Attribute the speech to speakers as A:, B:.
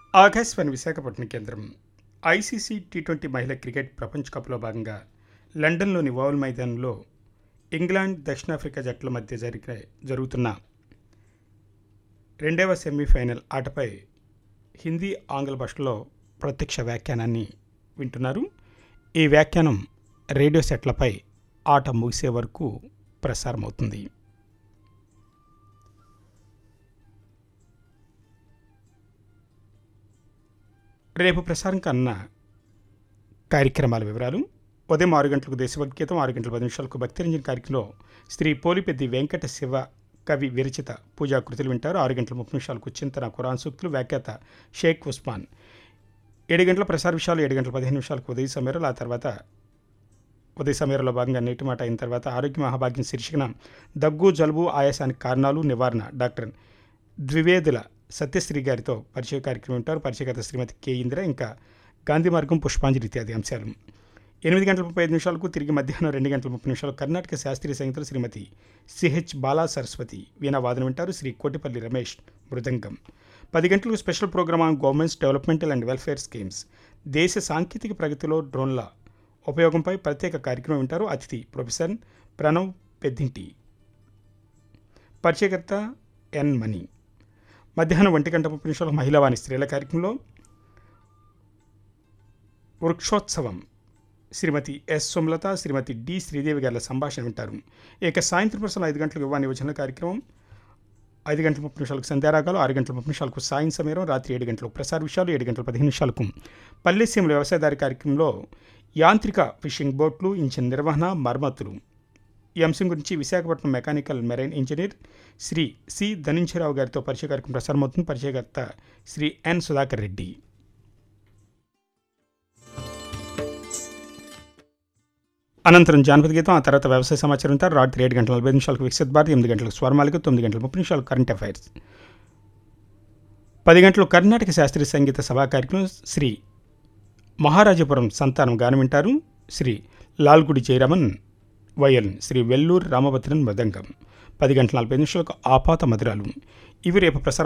A: ఆకాశవాణి విశాఖపట్నం కేంద్రం ICC T twenty మహిళా cricket ప్రపంచ కప్లో భాగంగా లండన్లోని ఓవల్ మైదానంలో ఇంగ్లాండ్ దక్షిణాఫ్రికా జట్ల మధ్య జరిగిన జరుగుతున్న రెండవ సెమీఫైనల్ ఆటపై హిందీ ఆంగ్ల భాషలో ప్రత్యక్ష వ్యాఖ్యానాన్ని వింటున్నారు ఈ వ్యాఖ్యానం రేడియో సెట్లపై ఆట ముగిసే వరకు ప్రసారమవుతుంది రేపు ప్రసారం కన్నా కార్యక్రమాల వివరాలు ఉదయం ఆరు గంటలకు దేశభక్తి గీతం ఆరు గంటల పది నిమిషాలకు భక్తిరంజన్ కార్యక్రమంలో శ్రీ పోలిపెద్ది వెంకట శివ కవి విరచిత పూజా కృతులు వింటారు ఆరు గంటల ముప్పై నిమిషాలకు చింతన ఖురాన్ సూక్తులు వ్యాఖ్యాత షేక్ ఉస్మాన్ ఏడు గంటల ప్రసార విషయాలు ఏడు గంటల పదిహేను నిమిషాలకు ఉదయ సమీరలు ఆ తర్వాత ఉదయ సమీరలో భాగంగా నేటి మాట అయిన తర్వాత ఆరోగ్య మహాభాగ్యం శీర్షికన దగ్గు జలుబు ఆయాసానికి కారణాలు నివారణ డాక్టర్ ద్వివేదుల సత్యశ్రీ గారితో పరిచయ కార్యక్రమం ఉంటారు పరిచయకర్త శ్రీమతి కె ఇందిర ఇంకా గాంధీ మార్గం పుష్పాంజలి ఇత్యాది అంశాలు ఎనిమిది గంటల ముప్పై ఐదు నిమిషాలకు తిరిగి మధ్యాహ్నం రెండు గంటల ముప్పై నిమిషాలు కర్ణాటక శాస్త్రీయ సంగీతం శ్రీమతి సిహెచ్ బాలా సరస్వతి వీణా వాదన వింటారు శ్రీ కోటిపల్లి రమేష్ మృదంగం పది గంటలకు special programme on government's developmental and welfare schemes దేశ సాంకేతిక ప్రగతిలో డ్రోన్ల ఉపయోగంపై ప్రత్యేక కార్యక్రమం వింటారు అతిథి ప్రొఫెసర్ ప్రణవ్ పెద్దింటి పరిచయకర్త ఎన్ మణి మధ్యాహ్నం ఒంటి గంట ముప్పై నిమిషాలు మహిళావాణి స్త్రీల కార్యక్రమంలో వృక్షోత్సవం శ్రీమతి ఎస్ సుమలత శ్రీమతి డి శ్రీదేవి గారి సంభాషణ వింటారు ఇక సాయంత్రం ప్రశ్నలు ఐదు గంటలకు యువ నియోజన కార్యక్రమం ఐదు గంటల ముప్పై నిమిషాలకు సంధ్యారాగాలు ఆరు గంటల ముప్పై నిమిషాలకు సాయం సమీరం రాత్రి ఏడు గంటలకు ప్రసార విషయాలు ఏడు గంటల పదిహేను నిమిషాలకు పల్లెసీమల వ్యవసాయదారి కార్యక్రమంలో యాంత్రిక ఫిషింగ్ బోట్లు ఇంజిన్ నిర్వహణ మరమ్మతులు ఈ అంశం గురించి Visakhapatnam mechanical marine engineer Shri C Dhanincharao గారితో పరిచయ కార్యక్రమం ప్రసారమవుతుంది పరిచయకర్త శ్రీ ఎన్ సుధాకర్ రెడ్డి అనంతరం జానపద గీతం ఆ తర్వాత వ్యవసాయ సమాచారం ఉంటారు రాత్రి ఏడు గంటల నలభై నిమిషాలకు వికసిత్ భారతి ఎనిమిది గంటలకు స్వర్మాలిక తొమ్మిది గంటల ముప్పై నిమిషాలకు కరెంట్ అఫైర్స్ పది గంటలు కర్ణాటక శాస్త్రీయ సంగీత సభా కార్యక్రమం శ్రీ మహారాజపురం సంతానం గానం వింటారు శ్రీ లాల్గుడి జయరామన్ వయలిన్ శ్రీ వెల్లూరు రామభద్రన్ మృదంగం పది గంటల నలభై నిమిషాలకు ఆపాత మధురాలు ఇవి రేపు ప్రసారం